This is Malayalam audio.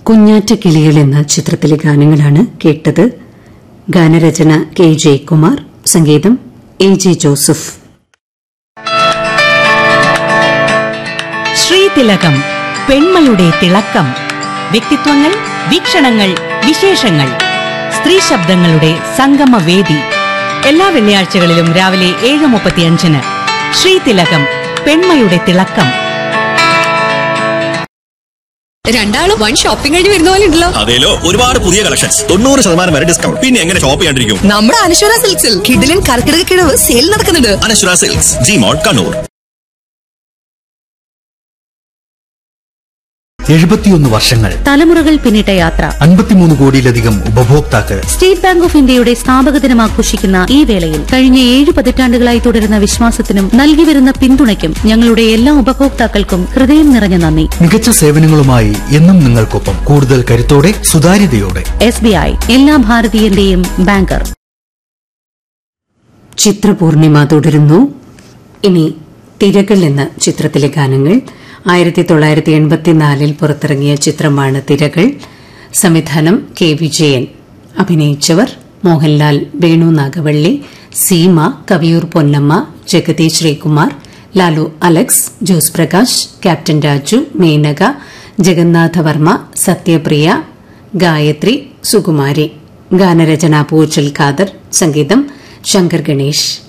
കുഞ്ഞാറ്റ കിളികൾ എന്ന ചിത്രത്തിലെ ഗാനങ്ങളാണ് കേട്ടത് ഗാനരചന കെ ജയകുമാർ സംഗീതം എ ജെ ജോസഫ് ശ്രീതിലകം പെൺമയുടെ തിളക്കം വ്യക്തിത്വങ്ങൾ വീക്ഷണങ്ങൾ വിശേഷങ്ങൾ സ്ത്രീ ശബ്ദങ്ങളുടെ സംഗമവേദി എല്ലാ വെള്ളിയാഴ്ചകളിലും രാവിലെ ഏഴ് മുപ്പത്തിയഞ്ചിന് ശ്രീതിലകം പെൺമയുടെ തിളക്കം രണ്ടാളും വൺ ഷോപ്പിംഗ് കഴിഞ്ഞ് വരുന്ന പോലെ ഉണ്ടല്ലോ അതേലോ ഒരുപാട് പുതിയ കളക്ഷൻസ് തൊണ്ണൂറ് ശതമാനം വരെ ഡിസ്കൗണ്ട് പിന്നെ എങ്ങനെ ഷോപ്പ് ചെയ്യാണ്ടിരിക്കും നമ്മുടെ അനശ്വര സിൽക്സിൽ കിഡിലൻ കർക്കിടക കിഴവ് സെയിൽ നടക്കുന്നുണ്ട് അനശ്വര സിൽക്സ് ജി മോൾ കണ്ണൂർ എഴുപത്തിയൊന്ന് വർഷങ്ങൾ തലമുറകൾ പിന്നിട്ട യാത്ര അൻപത്തിമൂന്ന് കോടിയിലധികം ഉപഭോക്താക്കൾ സ്റ്റേറ്റ് ബാങ്ക് ഓഫ് ഇന്ത്യയുടെ സ്ഥാപക ദിനം ആഘോഷിക്കുന്ന ഈ വേളയിൽ കഴിഞ്ഞ ഏഴ് പതിറ്റാണ്ടുകളായി തുടരുന്ന വിശ്വാസത്തിനും നൽകി വരുന്ന പിന്തുണയ്ക്കും ഞങ്ങളുടെ എല്ലാ ഉപഭോക്താക്കൾക്കും ഹൃദയം നിറഞ്ഞ നന്ദി മികച്ച സേവനങ്ങളുമായി എന്നും നിങ്ങൾക്കൊപ്പം കൂടുതൽ കരുത്തോടെ സുതാര്യതയോടെ എസ് ബി ഐ എല്ലാ ഭാരതീയന്റെയും ബാങ്കർ ചിത്രപൂർണിമ തുടരുന്നു ഇനി തിരകൾ എന്ന ചിത്രത്തിലെ ഗാനങ്ങൾ ആയിരത്തി തൊള്ളായിരത്തി എൺപത്തിനാലിൽ പുറത്തിറങ്ങിയ ചിത്രമാണ് തിരകൾ സംവിധാനം കെ വിജയൻ അഭിനയിച്ചവർ മോഹൻലാൽ വേണു നാഗവള്ളി സീമ കവിയൂർ പൊന്നമ്മ ജഗതി ശ്രീകുമാർ ലാലു അലക്സ് ജോസ് പ്രകാശ് ക്യാപ്റ്റൻ രാജു മേനക ജഗന്നാഥ വർമ്മ സത്യപ്രിയ ഗായത്രി സുകുമാരി ഗാനരചന പൂച്ചൽ ഖാദർ സംഗീതം ശങ്കർ ഗണേഷ്